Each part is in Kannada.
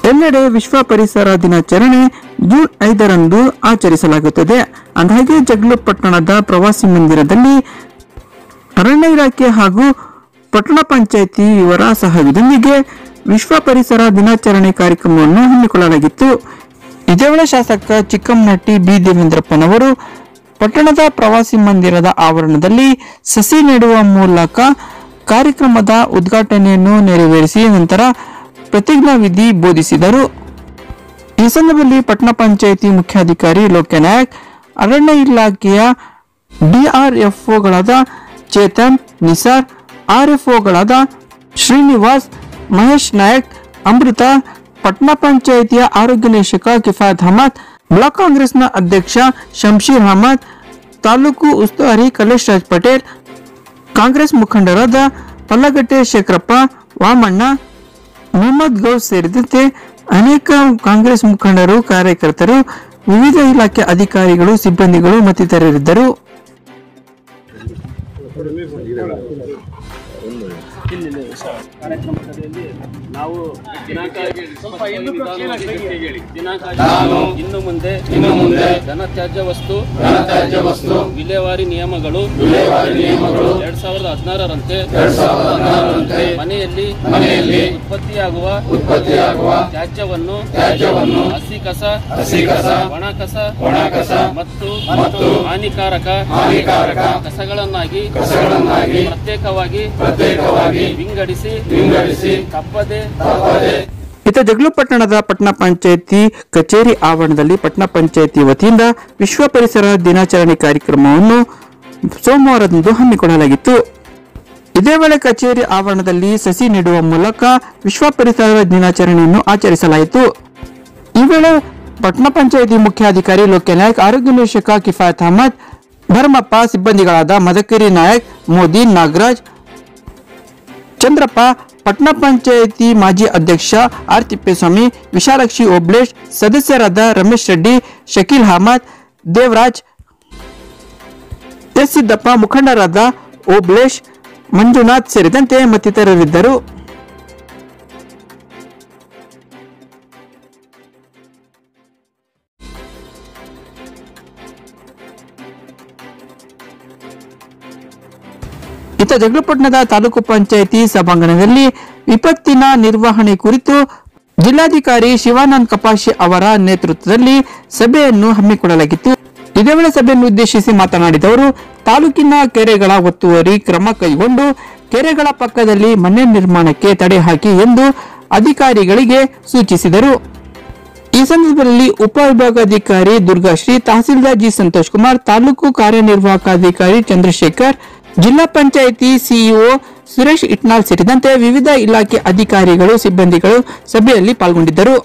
ಎಲ್ಲೆಡೆ ವಿಶ್ವ ಪರಿಸರ ದಿನಾಚರಣೆ ಜೂನ್ ಐದರಂದು ಆಚರಿಸಲಾಗುತ್ತದೆ ಅಂದಹಾಗೆ ಜಗಳೂರು ಪಟ್ಟಣದ ಪ್ರವಾಸಿ ಮಂದಿರದಲ್ಲಿ ಅರಣ್ಯ ಇಲಾಖೆ ಹಾಗೂ ಪಟ್ಟಣ ಪಂಚಾಯಿತಿ ಇವರ ಸಹಯೋಗದೊಂದಿಗೆ ವಿಶ್ವ ಪರಿಸರ ದಿನಾಚರಣೆ ಕಾರ್ಯಕ್ರಮವನ್ನು ಹಮ್ಮಿಕೊಳ್ಳಲಾಗಿತ್ತು ಇದೇ ವೇಳೆ ಶಾಸಕ ಚಿಕ್ಕಮ್ಮನಟ್ಟಿ ಬಿ ದೇವೇಂದ್ರಪ್ಪನವರು ಪಟ್ಟಣದ ಪ್ರವಾಸಿ ಮಂದಿರದ ಆವರಣದಲ್ಲಿ ಸಸಿ ನೆಡುವ ಮೂಲಕ ಕಾರ್ಯಕ್ರಮದ ಉದ್ಘಾಟನೆಯನ್ನು ನೆರವೇರಿಸಿ ನಂತರ ಪ್ರತಿಜ್ಞಾ ವಿಧಿ ಬೋಧಿಸಿದರು ಈ ಸಂದರ್ಭದಲ್ಲಿ ಪಟ್ಟಣ ಪಂಚಾಯಿತಿ ಮುಖ್ಯಾಧಿಕಾರಿ ಲೋಕನಾಯಕ್ ಅರಣ್ಯ ಇಲಾಖೆಯ ಡಿಆರ್ಎಫ್ಒಗಳಾದ ಚೇತನ್ ನಿಸಾರ್ ಆರ್ಎಫ್ಒಗಳಾದ ಶ್ರೀನಿವಾಸ್ ಮಹೇಶ್ ನಾಯಕ್ ಅಮೃತ ಪಟ್ನಾ ಪಂಚಾಯಿತಿಯ ಆರೋಗ್ಯ ನಿರೀಕ್ಷಕ ಕಿಫಾಯತ್ ಅಹಮದ್ ಬ್ಲಾಕ್ ಕಾಂಗ್ರೆಸ್ನ ಅಧ್ಯಕ್ಷ ಶಂಶೀರ್ ಅಹಮದ್ ತಾಲೂಕು ಉಸ್ತುವಾರಿ ಕಲೇಶ್ ರಾಜ್ ಪಟೇಲ್ ಕಾಂಗ್ರೆಸ್ ಮುಖಂಡರಾದ ಪಲ್ಲಗಟ್ಟೆ ಶೇಖರಪ್ಪ ವಾಮಣ್ಣ ಮೊಹಮ್ಮದ್ ಗೌಸ್ ಸೇರಿದಂತೆ ಅನೇಕ ಕಾಂಗ್ರೆಸ್ ಮುಖಂಡರು ಕಾರ್ಯಕರ್ತರು ವಿವಿಧ ಇಲಾಖೆ ಅಧಿಕಾರಿಗಳು ಸಿಬ್ಬಂದಿಗಳು ಮತ್ತಿತರರಿದ್ದರು ಕಾರ್ಯಕ್ರಮದಲ್ಲಿ ನಾವು ದಿನಾಂಕ ದಿನಾಂಕ ಇನ್ನು ಮುಂದೆ ಇನ್ನು ಮುಂದೆ ಘನತ್ಯಾಜ್ಯ ವಸ್ತು ಘನತ್ಯಾಜ್ಯ ವಸ್ತು ವಿಲೇವಾರಿ ನಿಯಮಗಳು ವಿಲೇವಾರಿ ನಿಯಮಗಳು ಎರಡ್ ಸಾವಿರದ ಹದಿನಾರರಂತೆ ಎರಡ್ ಸಾವಿರದ ಹದಿನಾರರಂತೆ ಮನೆಯಲ್ಲಿ ಮನೆಯಲ್ಲಿ ಉತ್ಪತ್ತಿಯಾಗುವ ಉತ್ಪತ್ತಿಯಾಗುವ ತ್ಯಾಜ್ಯವನ್ನು ತ್ಯಾಜ್ಯವನ್ನು ಹಸಿ ಕಸ ಹಸಿ ಕಸ ಒಣ ಕಸ ಒಣ ಕಸ ಮತ್ತು ಮತ್ತು ಹಾನಿಕಾರಕ ಹಾನಿಕಾರಕ ಕಸಗಳನ್ನಾಗಿ ಕಸಗಳನ್ನಾಗಿ ಪ್ರತ್ಯೇಕವಾಗಿ ಪ್ರತ್ಯೇಕವಾಗಿ ವಿಂಗಡಿಸಿ ವಿಂಗಡಿಸಿ ತಪ್ಪದೆ ತಪ್ಪದೆ ಇತ ಜಗಳೂರು ಪಟ್ಟಣದ ಪಟ್ಟಣ ಪಂಚಾಯಿತಿ ಕಚೇರಿ ಆವರಣದಲ್ಲಿ ಪಟ್ಟಣ ಪಂಚಾಯಿತಿ ವತಿಯಿಂದ ವಿಶ್ವ ಪರಿಸರ ದಿನಾಚರಣೆ ಕಾರ್ಯಕ್ರಮವನ್ನು ಸೋಮವಾರದಂದು ಹಮ್ಮಿಕೊಳ್ಳಲಾಗಿತ್ತು ಇದೇ ವೇಳೆ ಕಚೇರಿ ಆವರಣದಲ್ಲಿ ಸಸಿ ನೆಡುವ ಮೂಲಕ ವಿಶ್ವ ಪರಿಸರ ದಿನಾಚರಣೆಯನ್ನು ಆಚರಿಸಲಾಯಿತು ಈ ವೇಳೆ ಪಟ್ಟಣ ಪಂಚಾಯಿತಿ ಮುಖ್ಯಾಧಿಕಾರಿ ಲೋಕನಾಯಕ್ ಆರೋಗ್ಯ ನಿರೀಕ್ಷಕ ಕಿಫಾಯತ್ ಅಹಮದ್ ಧರ್ಮಪ್ಪ ಸಿಬ್ಬಂದಿಗಳಾದ ಮದಕರಿ ನಾಯಕ್ ಮೋದಿ ನಾಗರಾಜ್ ಚಂದ್ರಪ್ಪ ಪಟ್ನಾ ಪಂಚಾಯಿತಿ ಮಾಜಿ ಅಧ್ಯಕ್ಷ ಆರ್ ತಿಪ್ಪೇಸ್ವಾಮಿ ವಿಶಾಲಾಕ್ಷಿ ಓಬ್ಳೇಶ್ ಸದಸ್ಯರಾದ ರಮೇಶ್ ರೆಡ್ಡಿ ಶಕೀಲ್ ಅಹಮದ್ ದೇವರಾಜ್ ಎಸ್ ಸಿದ್ದಪ್ಪ ಮುಖಂಡರಾದ ಓಬ್ಳೇಶ್ ಮಂಜುನಾಥ್ ಸೇರಿದಂತೆ ಮತ್ತಿತರರಿದ್ದರು ಇತ ಜಗಳಪಟ್ಟಣದ ತಾಲೂಕು ಪಂಚಾಯಿತಿ ಸಭಾಂಗಣದಲ್ಲಿ ವಿಪತ್ತಿನ ನಿರ್ವಹಣೆ ಕುರಿತು ಜಿಲ್ಲಾಧಿಕಾರಿ ಶಿವಾನಂದ್ ಕಪಾಶಿ ಅವರ ನೇತೃತ್ವದಲ್ಲಿ ಸಭೆಯನ್ನು ಹಮ್ಮಿಕೊಳ್ಳಲಾಗಿತ್ತು ಇದೇ ವೇಳೆ ಸಭೆಯನ್ನು ಉದ್ದೇಶಿಸಿ ಮಾತನಾಡಿದವರು ತಾಲೂಕಿನ ಕೆರೆಗಳ ಒತ್ತುವರಿ ಕ್ರಮ ಕೈಗೊಂಡು ಕೆರೆಗಳ ಪಕ್ಕದಲ್ಲಿ ಮನೆ ನಿರ್ಮಾಣಕ್ಕೆ ತಡೆ ಹಾಕಿ ಎಂದು ಅಧಿಕಾರಿಗಳಿಗೆ ಸೂಚಿಸಿದರು ಈ ಸಂದರ್ಭದಲ್ಲಿ ಉಪವಿಭಾಗಾಧಿಕಾರಿ ದುರ್ಗಾಶ್ರೀ ತಹಸೀಲ್ದಾರ್ ಜಿ ಸಂತೋಷ್ ಕುಮಾರ್ ತಾಲೂಕು ಕಾರ್ಯನಿರ್ವಾಹಕ ಅಧಿಕಾರಿ ಚಂದ್ರಶೇಖರ್ ಜಿಲ್ಲಾ ಪಂಚಾಯಿತಿ ಸಿಇಒ ಸುರೇಶ್ ಇಟ್ನಾಳ್ ಸೇರಿದಂತೆ ವಿವಿಧ ಇಲಾಖೆ ಅಧಿಕಾರಿಗಳು ಸಿಬ್ಬಂದಿಗಳು ಸಭೆಯಲ್ಲಿ ಪಾಲ್ಗೊಂಡಿದ್ದರು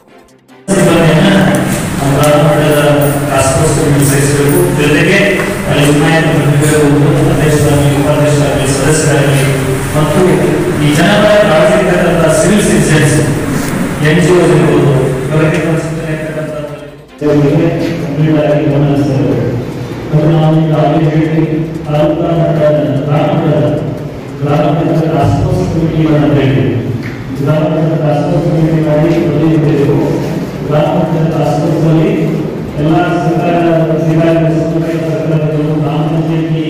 ಸದಸ್ಯರು ಜೊತೆಗೆ ಅಲ್ಲಿ ವಿನಾಯಕ ಪ್ರತಿನಿಧಿಗಳು ಅಧ್ಯಕ್ಷರಾಗಲಿ ಉಪಾಧ್ಯಕ್ಷರಾಗಲಿ ಸದಸ್ಯರಾಗಲಿ ಮತ್ತು ಈ ಜನಪರ ಕಾಳಜಿರ್ತಕ್ಕಂಥ civil citizens N G Os ಇರ್ಬೋದು ಇವರಿಗೆ ಇವರಿಗೆ ಕಂಪ್ಲೀಟ್ ಆಗಿ ಗಮನ ಹರಿಸ್ತಾರೆ ಮತ್ತು ನಾವು ಈಗ ಅಲ್ಲಿ ಹೇಳಿ ತಾಲೂಕಾ ಮಟ್ಟದ ಗ್ರಾಮ ಮಟ್ಟದ ಗ್ರಾಮ ಮಟ್ಟದ ಟಾಸ್ಕ್ ಫೋರ್ಸ್ ಕಮಿಟಿಗಳನ್ನು ಅಂತ ಹೇಳ್ತೀವಿ ಗ್ರಾಮ ಮಟ್ಟದ ಟಾಸ್ಕ್ ಫೋರ್ಸ್ ಕಮಿಟಿ ಮಾಡಿ ಪ್ರತಿನಿಧಿಗಳು ಗ್ರಾಮ ಮಟ್ಟದ ಟಾಸ್ಕ್ ಫೋರ್ಸ್ ಅಲ್ಲಿ ಎಲ್ಲ ಸರ್ಕಾರ ಸರ್ಕಾರ ಸರ್ಕಾರಗಳು ಗ್ರಾಮ ಪಂಚಾಯತಿ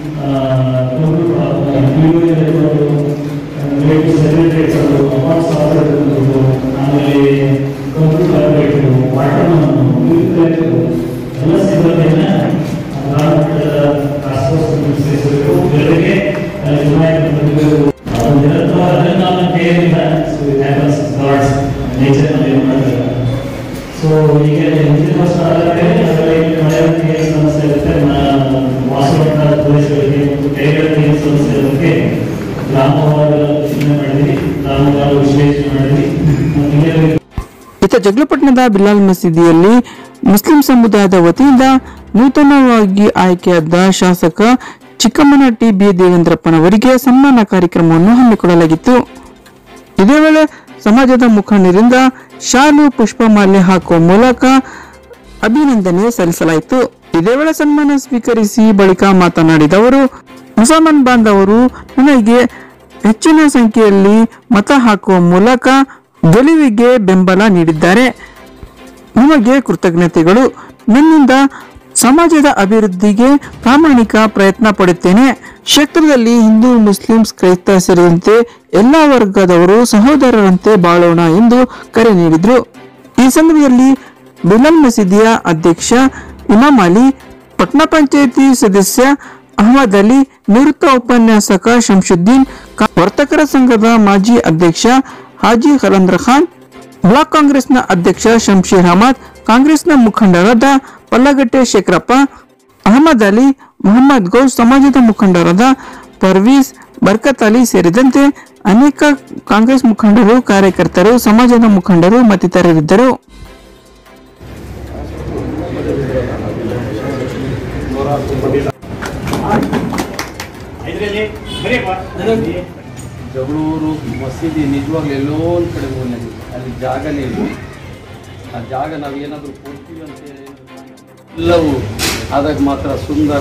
ಸೆಕ್ರೆಟರಿಗಳು ಅವಾರ್ಡ್ಸ್ ಆಪರೇಟರ್ಗಳು ಆಮೇಲೆ ಕಂಪ್ಯೂಟರ್ ಕಾರ್ಪೊರೇಟರು ವಾಟರ್ಮನ್ ಎಲ್ಲ ಸಿಬ್ಬಂದಿಯನ್ನ ಗ್ರಾಮ ಮಟ್ಟದ ಟಾಸ್ಕ್ ಫೋರ್ಸ್ ಸೇರಿಸಬೇಕು ಜೊತೆಗೆ ಅಲ್ಲಿ ವಿನಾಯಕ ಪ್ರತಿನಿಧಿಗಳು ಅದು ನಿರಂತರವಾಗಿ ಅದನ್ನ ನಾವು ಕೇಳಿಲ್ಲ ಸೊ ಇಟ್ ಹ್ಯಾಪನ್ಸ್ ಗಾಡ್ಸ್ ನೇಚರ್ನಲ್ಲಿ ಮಾಡ್ತಾರೆ ಸೊ ಈಗ ಹಿಂದಿನ ವರ್ಷ ಆದರೆ ಅದರಲ್ಲಿ ಮಳೆಯಲ್ಲಿ ಏನು ಸಮಸ್ಯೆ ಇರುತ್ತೆ ವಾಸವಂತ ಪ್ರದೇಶಗಳಿಗೆ ಮತ್ತು ಕೈಗಳಲ್ಲಿ ಏನು ಸಮಸ್ಯೆ ಇರೋದಕ್ಕೆ ಗ್ರಾಮವಾರ ಚಿಂತನೆ ಮಾಡಿದ್ವಿ ಗ್ರಾಮವಾರ ವಿಶ್ಲೇಷಣೆ ಮಾಡಿದ್ವಿ ಮತ್ತು ಹಿಂಗೆ ಇತ ಜಗಳಪಟ್ಟಣದ ಬಿಲಾಲ್ ಮಸೀದಿಯಲ್ಲಿ ಮುಸ್ಲಿಂ ಸಮುದಾಯದ ವತಿಯಿಂದ ನೂತನವಾಗಿ ಆಯ್ಕೆಯಾದ ಶಾಸಕ ಚಿಕ್ಕಮ್ಮನಟ್ಟಿ ಬಿ ದೇವೇಂದ್ರಪ್ಪನವರಿಗೆ ಸನ್ಮಾನ ಕಾರ್ಯಕ್ರಮವನ್ನು ಹಮ್ಮಿಕೊಳ್ಳಲಾಗಿತ್ತು ಇದೇ ವೇಳೆ ಸಮಾಜದ ಮುಖಂಡರಿಂದ ಶಾಲು ಪುಷ್ಪಮಾಲೆ ಹಾಕುವ ಮೂಲಕ ಅಭಿನಂದನೆ ಸಲ್ಲಿಸಲಾಯಿತು ಇದೇ ವೇಳೆ ಸನ್ಮಾನ ಸ್ವೀಕರಿಸಿ ಬಳಿಕ ಮಾತನಾಡಿದವರು ಮುಸಲ್ಮಾನ್ ಬಾಂಧವರು ನನಗೆ ಹೆಚ್ಚಿನ ಸಂಖ್ಯೆಯಲ್ಲಿ ಮತ ಹಾಕುವ ಮೂಲಕ ಗೆಲುವಿಗೆ ಬೆಂಬಲ ನೀಡಿದ್ದಾರೆ ನಿಮಗೆ ಕೃತಜ್ಞತೆಗಳು ನನ್ನಿಂದ ಸಮಾಜದ ಅಭಿವೃದ್ಧಿಗೆ ಪ್ರಾಮಾಣಿಕ ಪ್ರಯತ್ನ ಪಡುತ್ತೇನೆ ಕ್ಷೇತ್ರದಲ್ಲಿ ಹಿಂದೂ ಮುಸ್ಲಿಂ ಕ್ರೈಸ್ತ ಸೇರಿದಂತೆ ಎಲ್ಲಾ ವರ್ಗದವರು ಸಹೋದರರಂತೆ ಬಾಳೋಣ ಎಂದು ಕರೆ ನೀಡಿದರು ಈ ಸಂದರ್ಭದಲ್ಲಿ ಬಿಲಲ್ ಮಸೀದಿಯ ಅಧ್ಯಕ್ಷ ಇಮಾಮ್ ಅಲಿ ಪಟ್ನಾ ಪಂಚಾಯಿತಿ ಸದಸ್ಯ ಅಹಮದ್ ಅಲಿ ನಿವೃತ್ತ ಉಪನ್ಯಾಸಕ ಶಂಶುದ್ದೀನ್ ಕ- ವರ್ತಕರ ಸಂಘದ ಮಾಜಿ ಅಧ್ಯಕ್ಷ ಹಾಜಿ ಖಲಂದ್ರ ಖಾನ್ ಬ್ಲಾಕ್ ಕಾಂಗ್ರೆಸ್ನ ಅಧ್ಯಕ್ಷ ಶಂಶೀರ್ ಅಹಮದ್ ಕಾಂಗ್ರೆಸ್ನ ಮುಖಂಡರಾದ ಪಲ್ಲಗಟ್ಟೆ ಶೇಖರಪ್ಪ ಅಹಮದ್ ಅಲಿ ಮೊಹಮ್ಮದ್ ಗೌಸ್ ಸಮಾಜದ ಮುಖಂಡರಾದ ಪರ್ವೀಸ್ ಬರ್ಕತ್ ಅಲಿ ಸೇರಿದಂತೆ ಅನೇಕ ಕಾಂಗ್ರೆಸ್ ಮುಖಂಡರು ಕಾರ್ಯಕರ್ತರು ಸಮಾಜದ ಮುಖಂಡರು ಮತ್ತಿತರರಿದ್ದರು ಜಗಳೂರು ಮಸೀದಿ ನಿಜವಾಗ್ಲೂ ಎಲ್ಲೋ ಒಂದು ಕಡೆ ಹೋಗಿದೆ ಅಲ್ಲಿ ಜಾಗನೇ ಇಲ್ಲ ಆ ಜಾಗ ನಾವು ಏನಾದರೂ ಕೊಡ್ತೀವಿ ಅಂತ ಹೇಳಿ ಎಲ್ಲವೂ ಆದಾಗ ಮಾತ್ರ ಸುಂದರ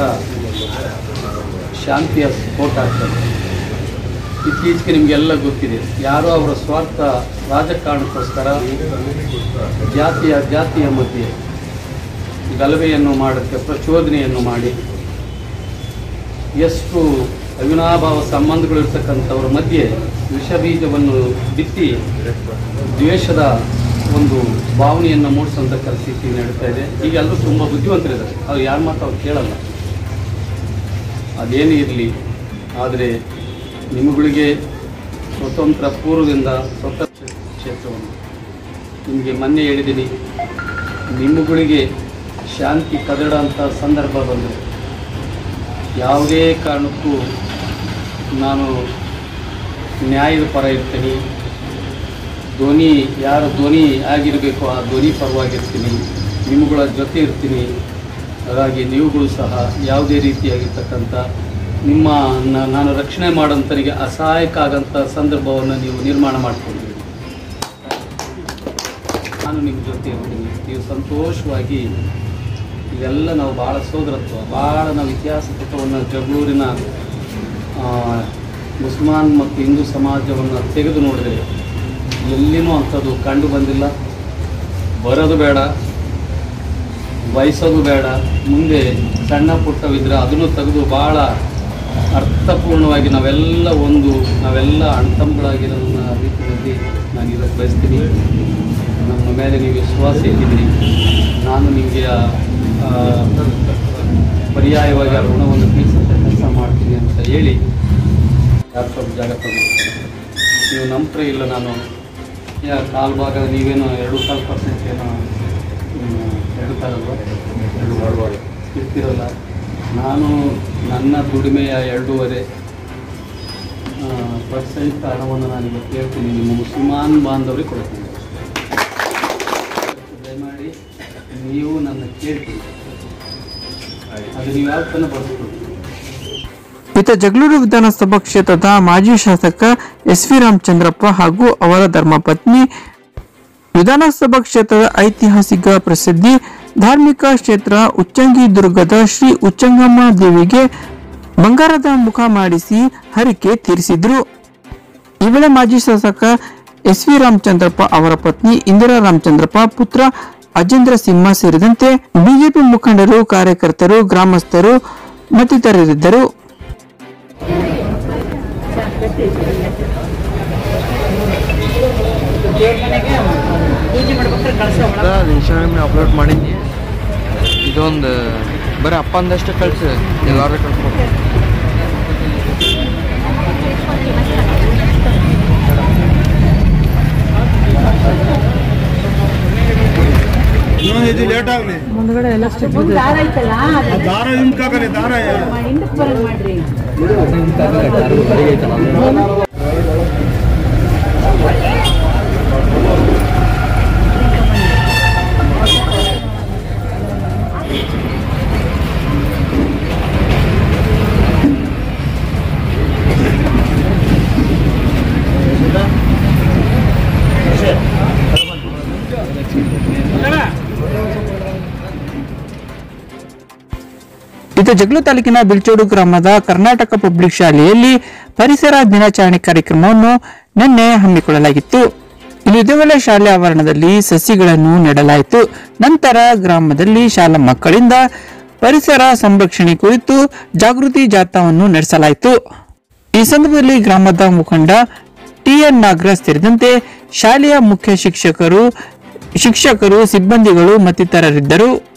ಶಾಂತಿಯ ಸ್ಫೋಟ ಆಗ್ತದೆ ಇತ್ತೀಚೆಗೆ ನಿಮಗೆಲ್ಲ ಗೊತ್ತಿದೆ ಯಾರೋ ಅವರ ಸ್ವಾರ್ಥ ರಾಜಕಾರಣಕ್ಕೋಸ್ಕರ ಜಾತಿಯ ಜಾತಿಯ ಮಧ್ಯೆ ಗಲಭೆಯನ್ನು ಮಾಡೋಕ್ಕೆ ಪ್ರಚೋದನೆಯನ್ನು ಮಾಡಿ ಎಷ್ಟು ಅವಿನಾಭಾವ ಸಂಬಂಧಗಳು ಇರ್ತಕ್ಕಂಥವ್ರ ಮಧ್ಯೆ ವಿಷಬೀಜವನ್ನು ಬಿತ್ತಿ ದ್ವೇಷದ ಒಂದು ಭಾವನೆಯನ್ನು ಮೂಡಿಸುವಂಥ ಪರಿಸ್ಥಿತಿ ನಡೀತಾ ಇದೆ ಈಗ ಎಲ್ಲರೂ ತುಂಬ ಬುದ್ಧಿವಂತರಿದ್ದಾರೆ ಅವ್ರು ಯಾರ ಮಾತು ಅವ್ರು ಕೇಳಲ್ಲ ಅದೇನೇ ಇರಲಿ ಆದರೆ ನಿಮ್ಮಗಳಿಗೆ ಸ್ವತಂತ್ರ ಪೂರ್ವದಿಂದ ಸ್ವತಂತ್ರ ಕ್ಷೇತ್ರವನ್ನು ನಿಮಗೆ ಮೊನ್ನೆ ಹೇಳಿದ್ದೀನಿ ನಿಮ್ಮಗಳಿಗೆ ಶಾಂತಿ ಕದಡ ಅಂತ ಸಂದರ್ಭ ಬಂದರೆ ಯಾವುದೇ ಕಾರಣಕ್ಕೂ ನಾನು ನ್ಯಾಯದ ಪರ ಇರ್ತೀನಿ ಧ್ವನಿ ಯಾರು ಧ್ವನಿ ಆಗಿರಬೇಕು ಆ ಧ್ವನಿ ಪರವಾಗಿರ್ತೀನಿ ನಿಮ್ಮಗಳ ಜೊತೆ ಇರ್ತೀನಿ ಹಾಗಾಗಿ ನೀವುಗಳು ಸಹ ಯಾವುದೇ ರೀತಿಯಾಗಿರ್ತಕ್ಕಂಥ ನಿಮ್ಮ ನ- ನಾನು ರಕ್ಷಣೆ ಮಾಡೋಂಥನಿಗೆ ಅಸಹಾಯಕ ಆಗೋಂಥ ಸಂದರ್ಭವನ್ನು ನೀವು ನಿರ್ಮಾಣ ಮಾಡ್ಕೊಂಡಿರಿ ನಾನು ನಿಮ್ಮ ಜೊತೆ ಇರ್ತೀನಿ ನೀವು ಸಂತೋಷವಾಗಿ ಇವೆಲ್ಲ ನಾವು ಭಾಳ ಸೋದರತ್ವ ಭಾಳ ನಾವು ಇತಿಹಾಸ ಪುಟವನ್ನು ಜಗಳೂರಿನ ಆ, ಮುಸ್ಲ್ಮಾನ್ ಮತ್ತು ಹಿಂದೂ ಸಮಾಜವನ್ನು ತೆಗೆದು ನೋಡಿದರೆ ಎಲ್ಲಿನೂ ಅಂಥದ್ದು ಕಂಡು ಬಂದಿಲ್ಲ ಬರೋದು ಬೇಡ ಬಯಸೋದು ಬೇಡ ಮುಂದೆ ಸಣ್ಣ ಪುಟ್ಟವಿದ್ರೆ ಅದನ್ನು ತೆಗೆದು ಭಾಳ ಅರ್ಥಪೂರ್ಣವಾಗಿ ನಾವೆಲ್ಲ ಒಂದು ನಾವೆಲ್ಲ ಅಣ್ತಂಬಳಾಗಿರೋ ರೀತಿಯಲ್ಲಿ ನಾನು ಇರೋಕ್ಕೆ ಬಯಸ್ತೀನಿ ನಮ್ಮ ಮೇಲೆ ನೀವು ವಿಶ್ವಾಸ ಇಟ್ಟಿದ್ದೀರಿ ನಾನು ನಿಮಗೆ ಆ, ಆ, ಪರ್ಯಾಯವಾಗಿ ಆ ಋಣವನ್ನು ತೀರಿಸಂತ ಕೆಲಸ ಮಾಡ್ತೀನಿ ಅಂತ ಹೇಳಿ ಯಾರು ಸ್ವಲ್ಪ ಜಾಗ ತಗೊಂಡು ನೀವು ನಂತರ ಇಲ್ಲ ನಾನು ಯಾ ಕಾಲು ಭಾಗ ನೀವೇನೋ ಎರಡು ಕಾಲು ಪರ್ಸೆಂಟ್ ಏನೋ ಹ್ಮ್, ಎರಡು ಕಾಲಲ್ವ ಇರ್ತಿರಲ್ಲ ನಾನು ನನ್ನ ದುಡಿಮೆಯ ಎರಡೂವರೆ ಪರ್ಸೆಂಟ್ ಹಣವನ್ನು ನಾನು ಇವತ್ತು ಹೇಳ್ತೀನಿ ನಿಮ್ಮ ಮುಸಲ್ಮಾನ್ ಬಾಂಧವರಿಗೆ ಕೊಡ್ತೀನಿ ದಯಮಾಡಿ ನೀವು ನನ್ನ ಕೇಳ್ತೀವಿ ಅದು ನೀವು ಯಾವ ತನಕ ಬರ್ಸ್ಕೊಡ್ತೀವಿ ಇತ ಜಗಳೂರು ವಿಧಾನಸಭಾ ಕ್ಷೇತ್ರದ ಮಾಜಿ ಶಾಸಕ ಎಸ್ ವಿ ರಾಮಚಂದ್ರಪ್ಪ ಹಾಗೂ ಅವರ ಧರ್ಮಪತ್ನಿ ವಿಧಾನಸಭಾ ಕ್ಷೇತ್ರದ ಐತಿಹಾಸಿಕ ಪ್ರಸಿದ್ಧಿ ಧಾರ್ಮಿಕ ಕ್ಷೇತ್ರ ಉಚ್ಚಂಗಿ ದುರ್ಗದ ಶ್ರೀ ಉಚ್ಚಂಗಮ್ಮ ದೇವಿಗೆ ಬಂಗಾರದ ಮುಖ ಮಾಡಿಸಿ ಹರಿಕೆ ತೀರಿಸಿದ್ರು ಈ ವೇಳೆ ಮಾಜಿ ಶಾಸಕ ಎಸ್ ವಿ ರಾಮಚಂದ್ರಪ್ಪ ಅವರ ಪತ್ನಿ ಇಂದಿರಾ ರಾಮಚಂದ್ರಪ್ಪ ಪುತ್ರ ಅಜೇಂದ್ರ ಸಿಂಹ ಸೇರಿದಂತೆ ಬಿಜೆಪಿ ಮುಖಂಡರು ಕಾರ್ಯಕರ್ತರು ಗ್ರಾಮಸ್ಥರು ಮತ್ತಿತರರಿದ್ದರು ಅದು ಇನ್ಸ್ಟಾಗ್ರಾಮ್ ಅಪ್ಲೋಡ್ ಮಾಡೀನಿ ಇದೊಂದು ಬರೀ ಅಪ್ಪ ಅಂದಷ್ಟೇ ಕಳ್ಸು ಎಲ್ಲಾರು ಕಳ್ಸ್ಬೇಕು ಇನ್ನೊಂದು ಇದು ಲೇಟ್ ಆಗಲಿ ದಾರ ಐತಲ್ಲ ದಾರ ಹಿಂದ್ಕಾಕರಿ ದಾರ ಹಿಂದಕ್ಕೆ ಬರೋದು ಮಾಡ್ರಿ ಇತ ಜಗಳೂರು ತಾಲೂಕಿನ ಬಿಲ್ಚೋಡು ಗ್ರಾಮದ ಕರ್ನಾಟಕ ಪಬ್ಲಿಕ್ ಶಾಲೆಯಲ್ಲಿ ಪರಿಸರ ದಿನಾಚರಣೆ ಕಾರ್ಯಕ್ರಮವನ್ನು ನಿನ್ನೆ ಹಮ್ಮಿಕೊಳ್ಳಲಾಗಿತ್ತು ಇನ್ನು ಇದೇ ವೇಳೆ ಶಾಲೆ ಆವರಣದಲ್ಲಿ ಸಸಿಗಳನ್ನು ನೆಡಲಾಯಿತು ನಂತರ ಗ್ರಾಮದಲ್ಲಿ ಶಾಲಾ ಮಕ್ಕಳಿಂದ ಪರಿಸರ ಸಂರಕ್ಷಣೆ ಕುರಿತು ಜಾಗೃತಿ ಜಾಥಾವನ್ನು ನಡೆಸಲಾಯಿತು ಈ ಸಂದರ್ಭದಲ್ಲಿ ಗ್ರಾಮದ ಮುಖಂಡ ಟಿಎನ್ ನಾಗರಾಜ್ ಸೇರಿದಂತೆ ಶಾಲೆಯ ಮುಖ್ಯ ಶಿಕ್ಷಕರು ಶಿಕ್ಷಕರು ಸಿಬ್ಬಂದಿಗಳು ಮತ್ತಿತರರಿದ್ದರು